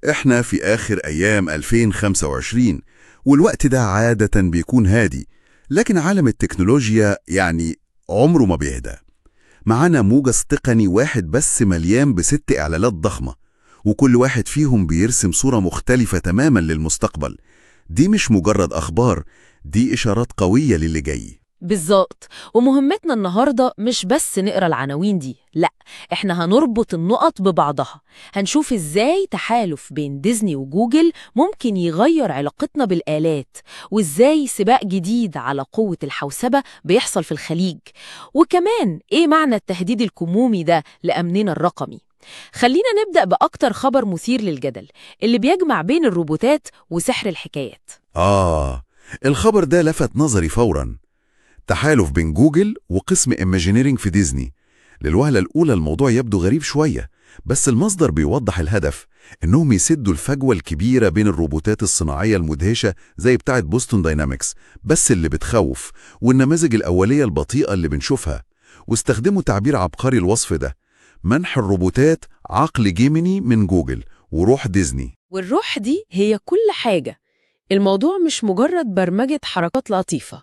إحنا في آخر أيام 2025 والوقت ده عادة بيكون هادي لكن عالم التكنولوجيا يعني عمره ما بيهدى معانا موجز تقني واحد بس مليان بست إعلانات ضخمة وكل واحد فيهم بيرسم صورة مختلفة تماما للمستقبل دي مش مجرد أخبار دي إشارات قوية للي جاي بالظبط ومهمتنا النهاردة مش بس نقرا العناوين دي لا احنا هنربط النقط ببعضها هنشوف ازاي تحالف بين ديزني وجوجل ممكن يغير علاقتنا بالآلات وازاي سباق جديد على قوة الحوسبة بيحصل في الخليج وكمان ايه معنى التهديد الكمومي ده لأمننا الرقمي خلينا نبدأ بأكتر خبر مثير للجدل اللي بيجمع بين الروبوتات وسحر الحكايات آه الخبر ده لفت نظري فوراً تحالف بين جوجل وقسم ايماجينيرينج في ديزني للوهلة الأولى الموضوع يبدو غريب شوية بس المصدر بيوضح الهدف إنهم يسدوا الفجوة الكبيرة بين الروبوتات الصناعية المدهشة زي بتاعة بوستون داينامكس بس اللي بتخوف والنماذج الأولية البطيئة اللي بنشوفها واستخدموا تعبير عبقري الوصف ده منح الروبوتات عقل جيميني من جوجل وروح ديزني والروح دي هي كل حاجة الموضوع مش مجرد برمجة حركات لطيفة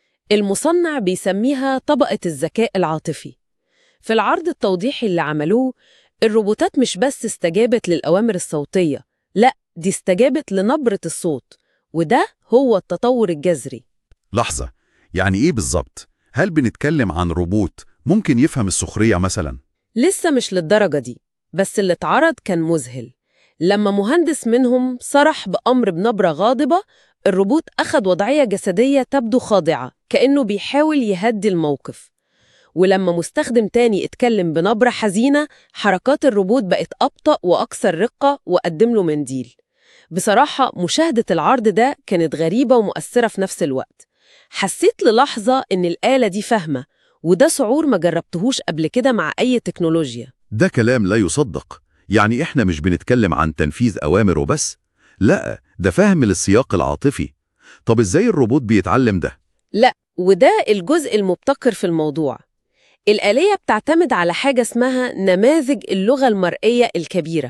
المصنع بيسميها طبقة الذكاء العاطفي في العرض التوضيحي اللي عملوه الروبوتات مش بس استجابت للأوامر الصوتية لا دي استجابت لنبرة الصوت وده هو التطور الجذري لحظة يعني إيه بالظبط؟ هل بنتكلم عن روبوت ممكن يفهم السخرية مثلا؟ لسه مش للدرجة دي بس اللي اتعرض كان مذهل لما مهندس منهم صرح بأمر بنبرة غاضبة الروبوت أخذ وضعية جسدية تبدو خاضعة كأنه بيحاول يهدي الموقف ولما مستخدم تاني اتكلم بنبرة حزينة حركات الروبوت بقت أبطأ وأكثر رقة وقدم له منديل بصراحة مشاهدة العرض ده كانت غريبة ومؤثرة في نفس الوقت حسيت للحظة إن الآلة دي فاهمة وده شعور ما جربتهوش قبل كده مع أي تكنولوجيا ده كلام لا يصدق يعني إحنا مش بنتكلم عن تنفيذ أوامر وبس لا ده فهم للسياق العاطفي طب إزاي الروبوت بيتعلم ده؟ لا وده الجزء المبتكر في الموضوع الآلية بتعتمد على حاجة اسمها نماذج اللغة المرئية الكبيرة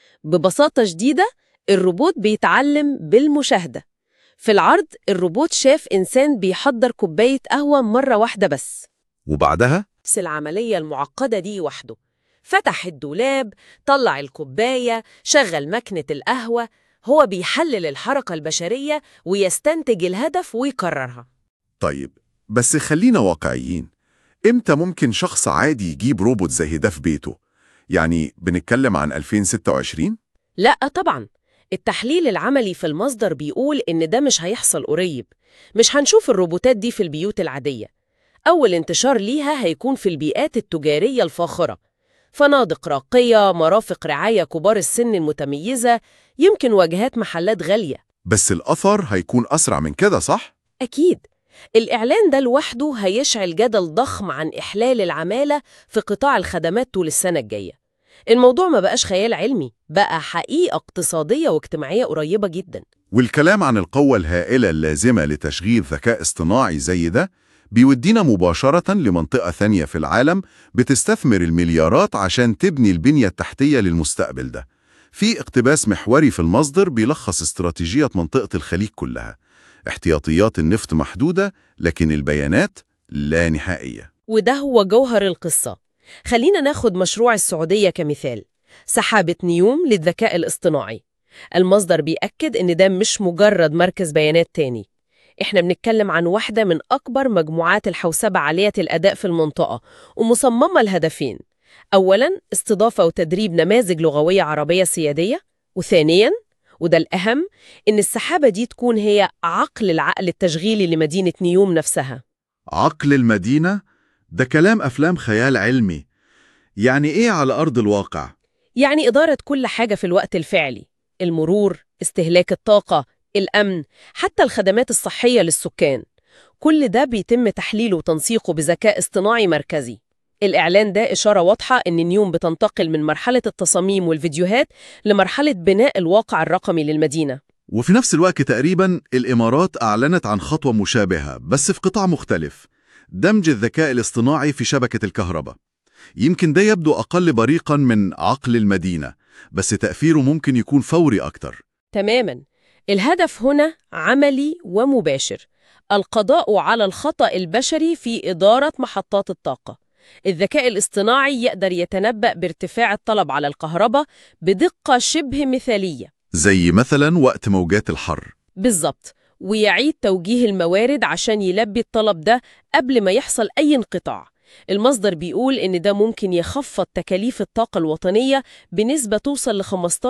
ببساطة شديدة الروبوت بيتعلم بالمشاهدة في العرض الروبوت شاف إنسان بيحضر كوباية قهوة مرة واحدة بس وبعدها نفس العملية المعقدة دي وحده فتح الدولاب طلع الكوباية شغل مكنة القهوة هو بيحلل الحركة البشرية ويستنتج الهدف ويكررها طيب بس خلينا واقعيين امتى ممكن شخص عادي يجيب روبوت زي ده في بيته؟ يعني بنتكلم عن 2026؟ لا طبعا التحليل العملي في المصدر بيقول إن ده مش هيحصل قريب مش هنشوف الروبوتات دي في البيوت العادية أول انتشار ليها هيكون في البيئات التجارية الفاخرة فنادق راقية، مرافق رعاية كبار السن المتميزة، يمكن واجهات محلات غالية بس الأثر هيكون أسرع من كده صح؟ أكيد الإعلان ده لوحده هيشعل جدل ضخم عن إحلال العمالة في قطاع الخدمات طول السنة الجاية الموضوع ما بقاش خيال علمي بقى حقيقة اقتصادية واجتماعية قريبة جدا والكلام عن القوة الهائلة اللازمة لتشغيل ذكاء اصطناعي زي ده بيودينا مباشرة لمنطقة ثانية في العالم بتستثمر المليارات عشان تبني البنية التحتية للمستقبل ده في اقتباس محوري في المصدر بيلخص استراتيجية منطقة الخليج كلها احتياطيات النفط محدودة لكن البيانات لا نهائية وده هو جوهر القصة خلينا ناخد مشروع السعودية كمثال سحابة نيوم للذكاء الاصطناعي المصدر بيأكد إن ده مش مجرد مركز بيانات تاني إحنا بنتكلم عن واحدة من أكبر مجموعات الحوسبة عالية الأداء في المنطقة ومصممة لهدفين أولاً استضافة وتدريب نماذج لغوية عربية سيادية وثانياً وده الأهم إن السحابة دي تكون هي عقل العقل التشغيلي لمدينة نيوم نفسها عقل المدينة ده كلام أفلام خيال علمي يعني إيه على أرض الواقع؟ يعني إدارة كل حاجة في الوقت الفعلي المرور، استهلاك الطاقة، الأمن، حتى الخدمات الصحية للسكان كل ده بيتم تحليله وتنسيقه بذكاء اصطناعي مركزي الإعلان ده إشارة واضحة إن نيوم بتنتقل من مرحلة التصاميم والفيديوهات لمرحلة بناء الواقع الرقمي للمدينة وفي نفس الوقت تقريبا الإمارات أعلنت عن خطوة مشابهة بس في قطاع مختلف دمج الذكاء الاصطناعي في شبكة الكهرباء يمكن ده يبدو أقل بريقا من عقل المدينة بس تأثيره ممكن يكون فوري أكتر تماما الهدف هنا عملي ومباشر القضاء على الخطأ البشري في إدارة محطات الطاقة الذكاء الاصطناعي يقدر يتنبأ بارتفاع الطلب على الكهرباء بدقة شبه مثالية زي مثلا وقت موجات الحر بالظبط ويعيد توجيه الموارد عشان يلبي الطلب ده قبل ما يحصل أي انقطاع المصدر بيقول إن ده ممكن يخفض تكاليف الطاقة الوطنية بنسبة توصل ل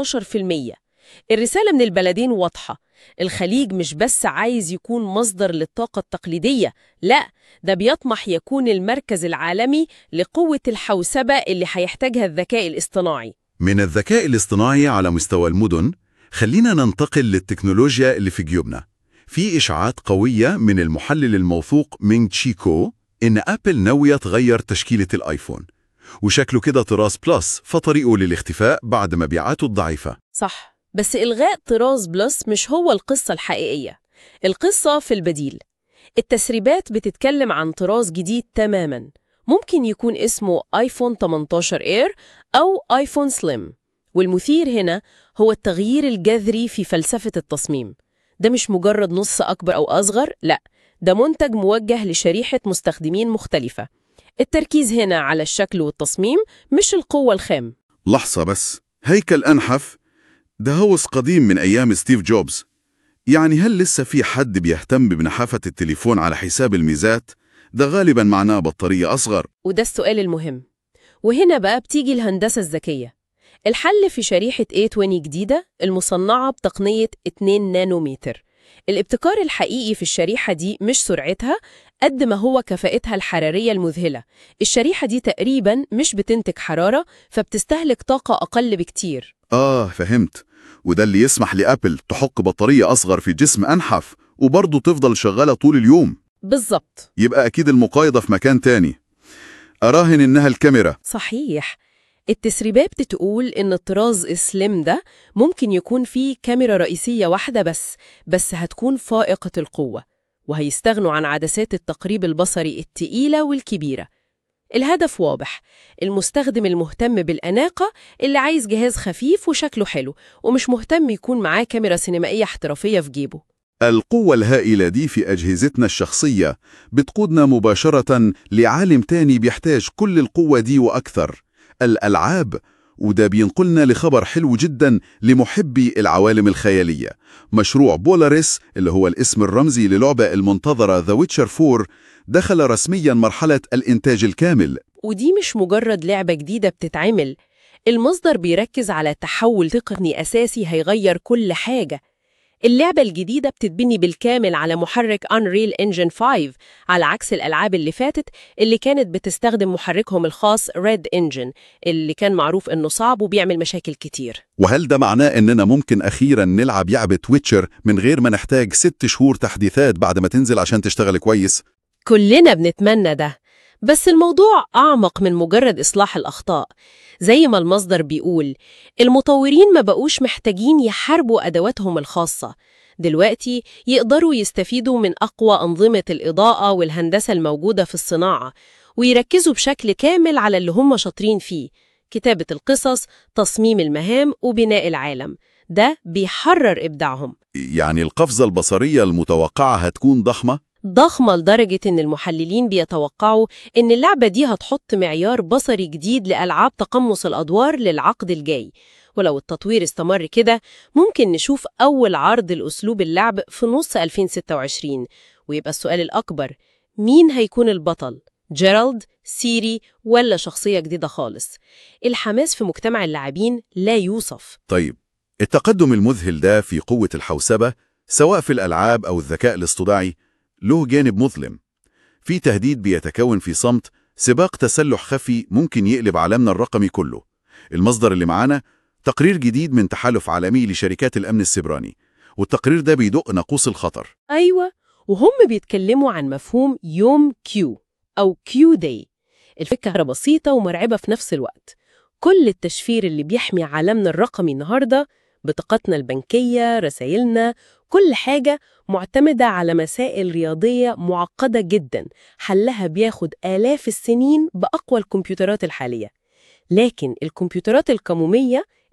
15% الرسالة من البلدين واضحة الخليج مش بس عايز يكون مصدر للطاقة التقليدية لا ده بيطمح يكون المركز العالمي لقوة الحوسبة اللي هيحتاجها الذكاء الاصطناعي من الذكاء الاصطناعي على مستوى المدن خلينا ننتقل للتكنولوجيا اللي في جيوبنا في إشاعات قوية من المحلل الموثوق مينغ تشيكو إن أبل ناوية تغير تشكيلة الآيفون وشكله كده طراز بلس فطريقه للاختفاء بعد مبيعاته الضعيفة صح بس إلغاء طراز بلس مش هو القصة الحقيقية القصة في البديل التسريبات بتتكلم عن طراز جديد تماماً ممكن يكون اسمه آيفون 18 إير أو آيفون سليم والمثير هنا هو التغيير الجذري في فلسفة التصميم ده مش مجرد نص أكبر أو أصغر لا ده منتج موجه لشريحة مستخدمين مختلفة التركيز هنا على الشكل والتصميم مش القوة الخام لحظة بس هيكل أنحف ده هوس قديم من أيام ستيف جوبز يعني هل لسه في حد بيهتم بنحافة التليفون على حساب الميزات؟ ده غالبا معناه بطارية أصغر وده السؤال المهم وهنا بقى بتيجي الهندسة الذكية الحل في شريحة A20 جديدة المصنعة بتقنية 2 نانومتر الابتكار الحقيقي في الشريحة دي مش سرعتها قد ما هو كفاءتها الحرارية المذهلة الشريحة دي تقريبا مش بتنتج حرارة فبتستهلك طاقة أقل بكتير آه فهمت وده اللي يسمح لأبل تحق بطارية أصغر في جسم أنحف وبرضه تفضل شغالة طول اليوم بالظبط يبقى أكيد المقايضة في مكان تاني أراهن إنها الكاميرا صحيح التسريبات بتقول إن الطراز السليم ده ممكن يكون فيه كاميرا رئيسية واحدة بس بس هتكون فائقة القوة وهيستغنوا عن عدسات التقريب البصري التقيلة والكبيرة الهدف واضح المستخدم المهتم بالأناقة اللي عايز جهاز خفيف وشكله حلو ومش مهتم يكون معاه كاميرا سينمائية احترافية في جيبه القوة الهائلة دي في أجهزتنا الشخصية بتقودنا مباشرة لعالم تاني بيحتاج كل القوة دي وأكثر الألعاب وده بينقلنا لخبر حلو جدا لمحبي العوالم الخيالية مشروع بولاريس اللي هو الاسم الرمزي للعبة المنتظرة The Witcher 4 دخل رسميا مرحلة الإنتاج الكامل ودي مش مجرد لعبة جديدة بتتعمل المصدر بيركز على تحول تقني أساسي هيغير كل حاجة اللعبة الجديدة بتتبني بالكامل على محرك Unreal Engine 5 على عكس الألعاب اللي فاتت اللي كانت بتستخدم محركهم الخاص Red Engine اللي كان معروف إنه صعب وبيعمل مشاكل كتير وهل ده معناه إننا ممكن أخيرا نلعب لعبة ويتشر من غير ما نحتاج ست شهور تحديثات بعد ما تنزل عشان تشتغل كويس؟ كلنا بنتمنى ده بس الموضوع أعمق من مجرد إصلاح الأخطاء زي ما المصدر بيقول المطورين ما بقوش محتاجين يحاربوا أدواتهم الخاصة دلوقتي يقدروا يستفيدوا من أقوى أنظمة الإضاءة والهندسة الموجودة في الصناعة ويركزوا بشكل كامل على اللي هم شاطرين فيه كتابة القصص، تصميم المهام وبناء العالم ده بيحرر إبداعهم يعني القفزة البصرية المتوقعة هتكون ضخمة؟ ضخمة لدرجة إن المحللين بيتوقعوا إن اللعبة دي هتحط معيار بصري جديد لألعاب تقمص الأدوار للعقد الجاي ولو التطوير استمر كده ممكن نشوف أول عرض لأسلوب اللعب في نص 2026 ويبقى السؤال الأكبر مين هيكون البطل؟ جيرالد، سيري ولا شخصية جديدة خالص؟ الحماس في مجتمع اللاعبين لا يوصف طيب التقدم المذهل ده في قوة الحوسبة سواء في الألعاب أو الذكاء الاصطناعي له جانب مظلم في تهديد بيتكون في صمت سباق تسلح خفي ممكن يقلب عالمنا الرقمي كله المصدر اللي معانا تقرير جديد من تحالف عالمي لشركات الأمن السيبراني والتقرير ده بيدق ناقوس الخطر أيوة وهم بيتكلموا عن مفهوم يوم كيو أو كيو داي الفكرة بسيطة ومرعبة في نفس الوقت كل التشفير اللي بيحمي عالمنا الرقمي النهاردة بطاقتنا البنكية رسائلنا كل حاجة معتمدة على مسائل رياضية معقدة جدا حلها بياخد آلاف السنين بأقوى الكمبيوترات الحالية لكن الكمبيوترات الكمومية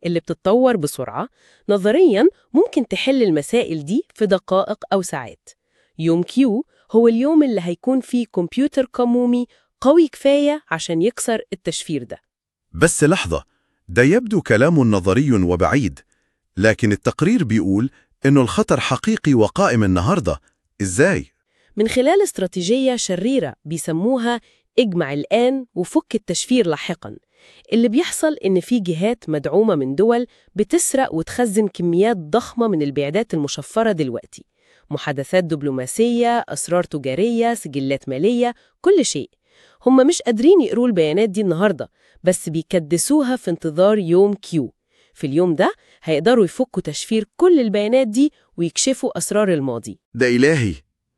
اللي بتتطور بسرعة نظرياً ممكن تحل المسائل دي في دقائق أو ساعات يوم كيو هو اليوم اللي هيكون فيه كمبيوتر قمومي قوي كفاية عشان يكسر التشفير ده بس لحظة ده يبدو كلام نظري وبعيد لكن التقرير بيقول إنه الخطر حقيقي وقائم النهاردة إزاي؟ من خلال استراتيجية شريرة بيسموها اجمع الآن وفك التشفير لاحقاً اللي بيحصل إن في جهات مدعومة من دول بتسرق وتخزن كميات ضخمة من البيعدات المشفرة دلوقتي محادثات دبلوماسية، أسرار تجارية، سجلات مالية، كل شيء هم مش قادرين يقروا البيانات دي النهاردة بس بيكدسوها في انتظار يوم كيو في اليوم ده هيقدروا يفكوا تشفير كل البيانات دي ويكشفوا أسرار الماضي ده إلهي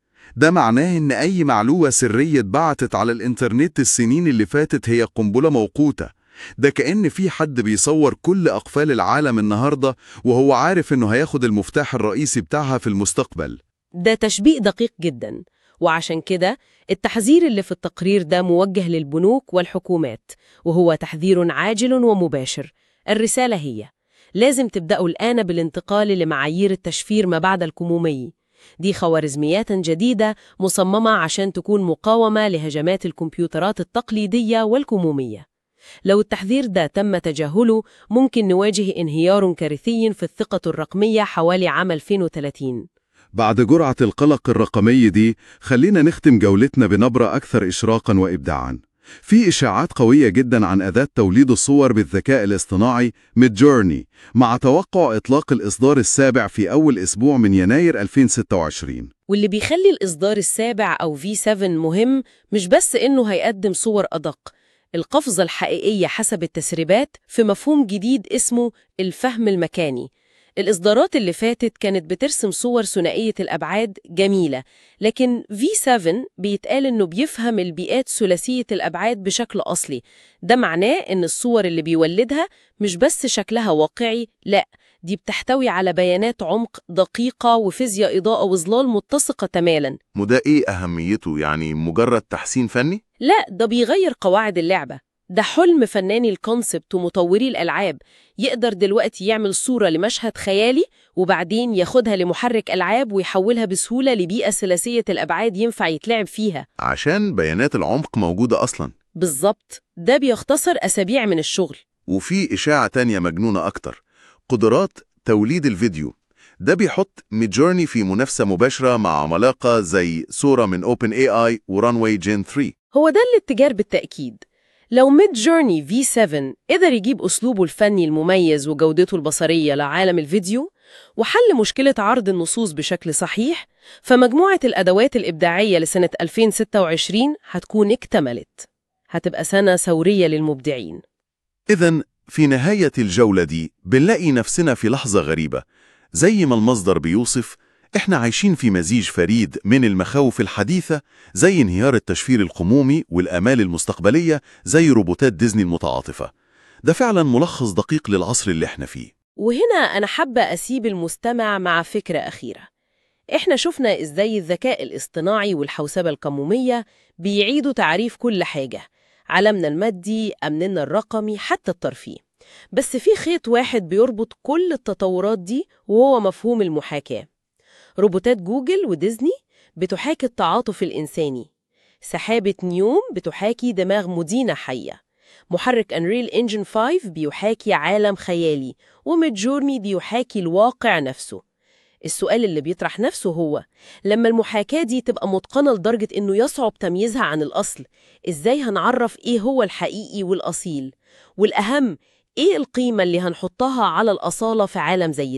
ده معناه إن أي معلومة سرية اتبعتت على الإنترنت السنين اللي فاتت هي قنبلة موقوتة ده كأن في حد بيصور كل أقفال العالم النهاردة وهو عارف إنه هياخد المفتاح الرئيسي بتاعها في المستقبل ده تشبيه دقيق جدا وعشان كده التحذير اللي في التقرير ده موجه للبنوك والحكومات وهو تحذير عاجل ومباشر الرسالة هي لازم تبدأوا الآن بالانتقال لمعايير التشفير ما بعد الكمومي دي خوارزميات جديدة مصممة عشان تكون مقاومة لهجمات الكمبيوترات التقليدية والكمومية لو التحذير ده تم تجاهله ممكن نواجه انهيار كارثي في الثقة الرقمية حوالي عام 2030 بعد جرعة القلق الرقمي دي خلينا نختم جولتنا بنبرة أكثر إشراقا وإبداعا في إشاعات قوية جدا عن أداة توليد الصور بالذكاء الاصطناعي ميدجورني مع توقع إطلاق الإصدار السابع في أول أسبوع من يناير 2026 واللي بيخلي الإصدار السابع أو V7 مهم مش بس إنه هيقدم صور أدق القفزة الحقيقية حسب التسريبات في مفهوم جديد اسمه الفهم المكاني الإصدارات اللي فاتت كانت بترسم صور ثنائية الأبعاد جميلة لكن V7 بيتقال إنه بيفهم البيئات ثلاثية الأبعاد بشكل أصلي ده معناه إن الصور اللي بيولدها مش بس شكلها واقعي لأ دي بتحتوي على بيانات عمق دقيقة وفيزياء إضاءة وظلال متسقة تماما وده إيه أهميته يعني مجرد تحسين فني؟ لا ده بيغير قواعد اللعبة ده حلم فناني الكونسبت ومطوري الألعاب يقدر دلوقتي يعمل صورة لمشهد خيالي وبعدين ياخدها لمحرك ألعاب ويحولها بسهولة لبيئة ثلاثية الأبعاد ينفع يتلعب فيها عشان بيانات العمق موجودة أصلا بالظبط ده بيختصر أسابيع من الشغل وفي إشاعة تانية مجنونة أكتر قدرات توليد الفيديو ده بيحط ميدجورني في منافسة مباشرة مع عملاقة زي صورة من اوبن اي اي ورانواي جين 3 هو ده الاتجار بالتأكيد لو ميد جورني V7 قدر يجيب أسلوبه الفني المميز وجودته البصرية لعالم الفيديو وحل مشكلة عرض النصوص بشكل صحيح فمجموعة الأدوات الإبداعية لسنة 2026 هتكون اكتملت هتبقى سنة ثورية للمبدعين إذا في نهاية الجولة دي بنلاقي نفسنا في لحظة غريبة زي ما المصدر بيوصف إحنا عايشين في مزيج فريد من المخاوف الحديثة زي انهيار التشفير القمومي والآمال المستقبلية زي روبوتات ديزني المتعاطفة ده فعلا ملخص دقيق للعصر اللي احنا فيه وهنا أنا حابة أسيب المستمع مع فكرة أخيرة إحنا شفنا إزاي الذكاء الاصطناعي والحوسبة القمومية بيعيدوا تعريف كل حاجة عالمنا المادي، أمننا الرقمي، حتى الترفيه بس في خيط واحد بيربط كل التطورات دي وهو مفهوم المحاكاة روبوتات جوجل وديزني بتحاكي التعاطف الإنساني سحابة نيوم بتحاكي دماغ مدينة حية محرك أنريل إنجن 5 بيحاكي عالم خيالي وميدجورني بيحاكي الواقع نفسه السؤال اللي بيطرح نفسه هو لما المحاكاة دي تبقى متقنة لدرجة إنه يصعب تمييزها عن الأصل إزاي هنعرف إيه هو الحقيقي والأصيل والأهم إيه القيمة اللي هنحطها على الأصالة في عالم زي